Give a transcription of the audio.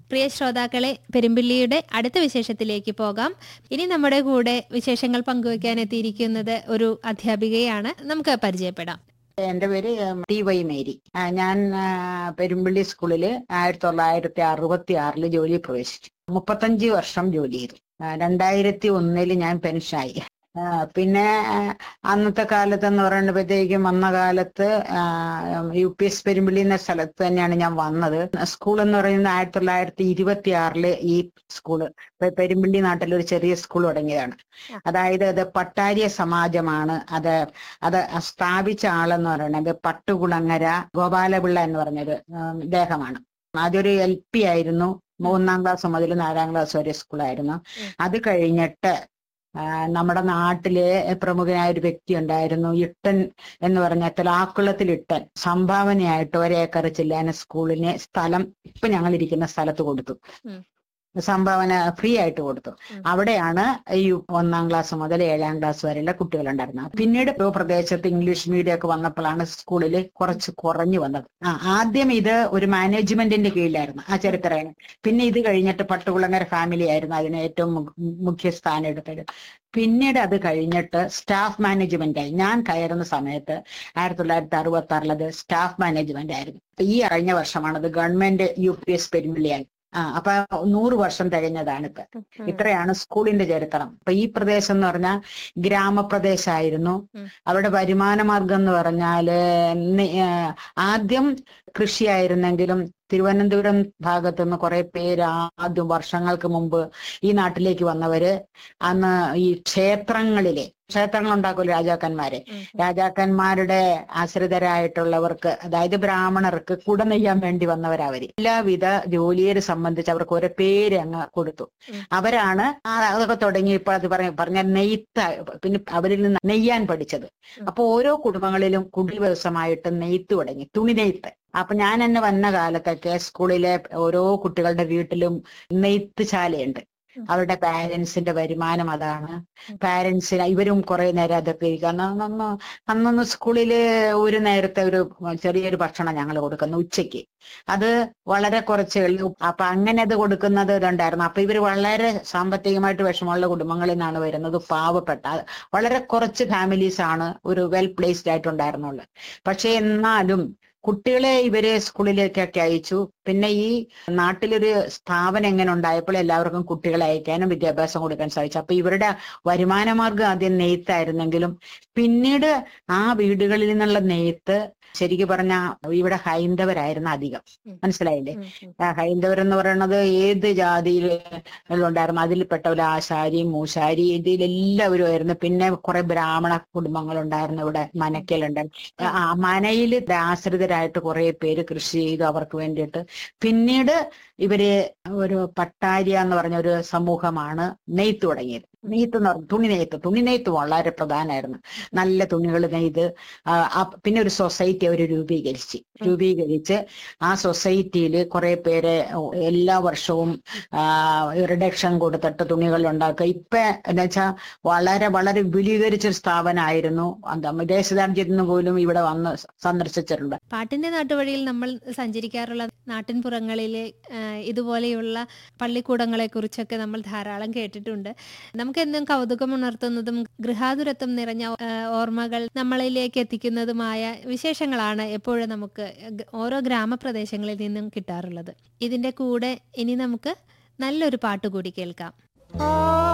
പ്രിയ ശ്രോതാക്കളെ പെരുമ്പിള്ളിയുടെ അടുത്ത വിശേഷത്തിലേക്ക് പോകാം ഇനി നമ്മുടെ കൂടെ വിശേഷങ്ങൾ പങ്കുവയ്ക്കാൻ എത്തിയിരിക്കുന്നത് ഒരു അധ്യാപികയാണ് നമുക്ക് പരിചയപ്പെടാം എന്റെ പേര് ഉം, ടി വൈ മേരി ആ, ഞാൻ ആ, പെരുമ്പിള്ളി സ്കൂളില് ആയിരത്തി തൊള്ളായിരത്തി അറുപത്തി ആറില് ജോലി പ്രവേശിച്ചു മുപ്പത്തഞ്ച് വർഷം ജോലി ചെയ്തു ആ, രണ്ടായിരത്തി ഒന്നില് ഞാൻ പെൻഷനായി ആ, പിന്നെ ആ, അന്നത്തെ കാലത്ത് എന്ന് പറയുമ്പോഴത്തേക്കും വന്ന കാലത്ത് ആ, യു പി എസ് പെരുമ്പിള്ളി എന്ന സ്ഥലത്ത് തന്നെയാണ് ഞാൻ വന്നത് സ്കൂൾ എന്ന് പറയുന്നത് ആയിരത്തി തൊള്ളായിരത്തി ഇരുപത്തി ആറില് ഈ സ്കൂള് പെ- പെരുമ്പിള്ളി നാട്ടിൽ ഒരു ചെറിയ സ്കൂൾ തുടങ്ങിയതാണ് അതായത് അത് പട്ടാരിയ സമാജമാണ് അത് അത് സ്ഥാപിച്ച ആളെന്ന് പറയുന്നത് പട്ടുകുളങ്ങര ഗോപാലപിള്ള എന്ന് പറഞ്ഞൊരു ഉം, ഇദ്ദേഹമാണ് ആദ്യൊരു എൽ പി ആയിരുന്നു മൂന്നാം ക്ലാസ് മുതൽ നാലാം ക്ലാസ് വരെ സ്കൂളായിരുന്നു അത് കഴിഞ്ഞിട്ട് ആ, നമ്മുടെ നാട്ടിലെ പ്രമുഖനായ ഒരു വ്യക്തി ഉണ്ടായിരുന്നു ഇട്ടൻ എന്ന് പറഞ്ഞ തലാക്കുളത്തിൽ ഇട്ടൻ സംഭാവനയായിട്ട് ഒരേക്കർ ചില്ലാന സ്കൂളിന് സ്ഥലം ഇപ്പൊ ഞങ്ങൾ ഇരിക്കുന്ന സ്ഥലത്ത് കൊടുത്തു ഉം. സംഭാവന ഫ്രീ ആയിട്ട് കൊടുത്തു ഉം. അവിടെയാണ് ഈ ഒന്നാം ക്ലാസ് മുതൽ ഏഴാം ക്ലാസ് വരെയുള്ള കുട്ടികളുണ്ടായിരുന്നത് പിന്നീട് ഈ പ്രദേശത്ത് ഇംഗ്ലീഷ് മീഡിയം ഒക്കെ വന്നപ്പോഴാണ് സ്കൂളിൽ കുറച്ച് കുറഞ്ഞു വന്നത് ആ ആദ്യം ഇത് ഒരു മാനേജ്മെന്റിന്റെ കീഴിലായിരുന്നു ആ ചരിത്രമാണ് പിന്നെ ഇത് കഴിഞ്ഞിട്ട് പട്ടുകുളങ്ങര ഫാമിലി ആയിരുന്നു അതിന് ഏറ്റവും മു- മുഖ്യ സ്ഥാനം എടുത്തത് പിന്നീട് അത് കഴിഞ്ഞിട്ട് സ്റ്റാഫ് മാനേജ്മെന്റ് ആയി ഞാൻ കയറുന്ന സമയത്ത് ആയിരത്തി തൊള്ളായിരത്തി അറുപത്തി ആറിലത് സ്റ്റാഫ് മാനേജ്മെന്റ് ആയിരുന്നു ഈ കഴിഞ്ഞ വർഷമാണത് ഗവൺമെന്റ് യു പി എസ് പെരുമ്പിളിയായി ആ അപ്പൊ നൂറ് വർഷം തികഞ്ഞതാണ് ഇപ്പൊ ഇത്രയാണ് സ്കൂളിന്റെ ചരിത്രം അപ്പൊ ഈ പ്രദേശം എന്ന് പറഞ്ഞാൽ ഗ്രാമപ്രദേശമായിരുന്നു ഉം. അവിടെ വരുമാന മാർഗം എന്ന് പറഞ്ഞാല് നെ- ആ, ആദ്യം കൃഷിയായിരുന്നെങ്കിലും തിരുവനന്തപുരം ഭാഗത്തു നിന്ന് കുറെ പേര് ആദ്യം വർഷങ്ങൾക്ക് മുമ്പ് ഈ നാട്ടിലേക്ക് വന്നവര് അന്ന് ഈ ക്ഷേത്രങ്ങളിലെ ക്ഷേത്രങ്ങൾ ഉണ്ടാക്കുമല്ലോ രാജാക്കന്മാരെ രാജാക്കന്മാരുടെ ആശ്രിതരായിട്ടുള്ളവർക്ക് അതായത് ബ്രാഹ്മണർക്ക് കുട നെയ്യാൻ വേണ്ടി വന്നവരവര് എല്ലാവിധ ജോലിയെ സംബന്ധിച്ച് അവർക്ക് ഒരു പേര് അങ്ങ് കൊടുത്തു ഉം. അവരാണ് ആ അതൊക്കെ തുടങ്ങി ഇപ്പോൾ അത് പറഞ്ഞ പറഞ്ഞ നെയ്ത്ത് പിന്നെ അവരിൽ നിന്ന് നെയ്യാൻ പഠിച്ചത് ഉം. അപ്പൊ ഓരോ കുടുംബങ്ങളിലും കുടിൽ വ്യവസായമായിട്ട് നെയ്ത്ത് തുടങ്ങി തുണി നെയ്ത്ത് അപ്പൊ ഞാൻ എന്നെ വന്ന കാലത്തൊക്കെ സ്കൂളിലെ ഓരോ കുട്ടികളുടെ വീട്ടിലും നെയ്ത്ത് ശാലയുണ്ട് ഉം. അവരുടെ പാരന്റ്സിന്റെ വരുമാനം അതാണ് പാരന്റ്സിന് ഇവരും കുറെ നേരം അതൊക്കെ ഇരിക്കും അന്ന് അന്നൊന്ന് അന്നൊന്ന് സ്കൂളില് ഒരു നേരത്തെ ഒരു ചെറിയൊരു ഭക്ഷണം ഞങ്ങൾ കൊടുക്കുന്നു ഉച്ചയ്ക്ക് അത് വളരെ കുറച്ചേ ഉള്ളൂ അപ്പൊ അങ്ങനെ അത് കൊടുക്കുന്നത് ഇതുണ്ടായിരുന്നു അപ്പൊ ഇവർ വളരെ സാമ്പത്തികമായിട്ട് വിഷമമുള്ള കുടുംബങ്ങളിൽ നിന്നാണ് വരുന്നത് പാവപ്പെട്ട വളരെ കുറച്ച് ഫാമിലീസ് ആണ് ഒരു വെൽ പ്ലേസ്ഡ് ആയിട്ടുണ്ടായിരുന്നുള്ളത് പക്ഷെ എന്നാലും കുട്ടികളെ ഇവര് സ്കൂളിലേക്കൊക്കെ അയച്ചു പിന്നെ ഈ നാട്ടിലൊരു സ്ഥാപനം എങ്ങനെ ഉണ്ടായപ്പോൾ എല്ലാവർക്കും കുട്ടികളെ അയക്കാനും വിദ്യാഭ്യാസം കൊടുക്കാൻ സാധിച്ചു അപ്പൊ ഇവരുടെ വരുമാന മാർഗം ആദ്യം നെയ്ത്തായിരുന്നെങ്കിലും പിന്നീട് ആ വീടുകളിൽ നിന്നുള്ള നെയ്ത്ത് ശരിക്കും പറഞ്ഞ ഇവിടെ ഹൈന്ദവരായിരുന്നു അധികം മനസ്സിലായില്ലേ ആ, ഹൈന്ദവരെന്ന് പറയുന്നത് ഏത് ജാതിയിലുണ്ടായിരുന്നു അതിൽപ്പെട്ടവര് ആശാരി മൂശാരി ഇതിലെല്ലാവരും ആയിരുന്നു പിന്നെ കുറെ ബ്രാഹ്മണ കുടുംബങ്ങൾ ഉണ്ടായിരുന്നു ഇവിടെ മനക്കലുണ്ടായിരുന്നു ആ മനയിൽ ആശ്രിതരായിട്ട് കുറെ പേര് കൃഷി ചെയ്തു അവർക്ക് വേണ്ടിയിട്ട് പിന്നീട് ഇവര് ഒരു പട്ടാരിയ എന്ന് പറഞ്ഞ ഒരു സമൂഹമാണ് നെയ്ത്ത് തുടങ്ങിയത് നെയ്ത്ത് എന്ന് പറഞ്ഞ തുണി നെയ്ത്ത് തുണി നെയ്ത്ത് വളരെ പ്രധാനമായിരുന്നു നല്ല തുണികൾ നെയ്ത് ആ, ആ, പിന്നെ ഒരു സൊസൈറ്റി അവർ രൂപീകരിച്ച് രൂപീകരിച്ച് ആ സൊസൈറ്റിയിൽ കുറെ പേര് എല്ലാ വർഷവും റിഡക്ഷൻ കൊടുത്തിട്ട് തുണികൾ ഉണ്ടാക്കുക ഇപ്പൊ എന്ന് വെച്ചാൽ വളരെ വളരെ വിപുലീകരിച്ചൊരു സ്ഥാപനമായിരുന്നു എന്താ വിദേശ രാജ്യത്ത് നിന്ന് പോലും ഇവിടെ വന്ന് സന്ദർശിച്ചിട്ടുണ്ട് പാട്ടിന്റെ നാട്ടുവഴിയിൽ നമ്മൾ സഞ്ചരിക്കാറുള്ള നാട്ടിൻപുറങ്ങളിലെ ആ, ഇതുപോലെയുള്ള പള്ളിക്കൂടങ്ങളെ കുറിച്ചൊക്കെ നമ്മൾ ധാരാളം കേട്ടിട്ടുണ്ട് നമുക്ക് എന്നും കൗതുകം ഉണർത്തുന്നതും ഗൃഹാതുരത്വം നിറഞ്ഞ ആ, ഓർമ്മകൾ നമ്മളിലേക്ക് എത്തിക്കുന്നതുമായ വിശേഷങ്ങളാണ് എപ്പോഴും നമുക്ക് ഗ- ഓരോ ഗ്രാമപ്രദേശങ്ങളിൽ നിന്നും കിട്ടാറുള്ളത് ഇതിന്റെ കൂടെ ഇനി നമുക്ക് നല്ലൊരു പാട്ട് കൂടി കേൾക്കാം ആ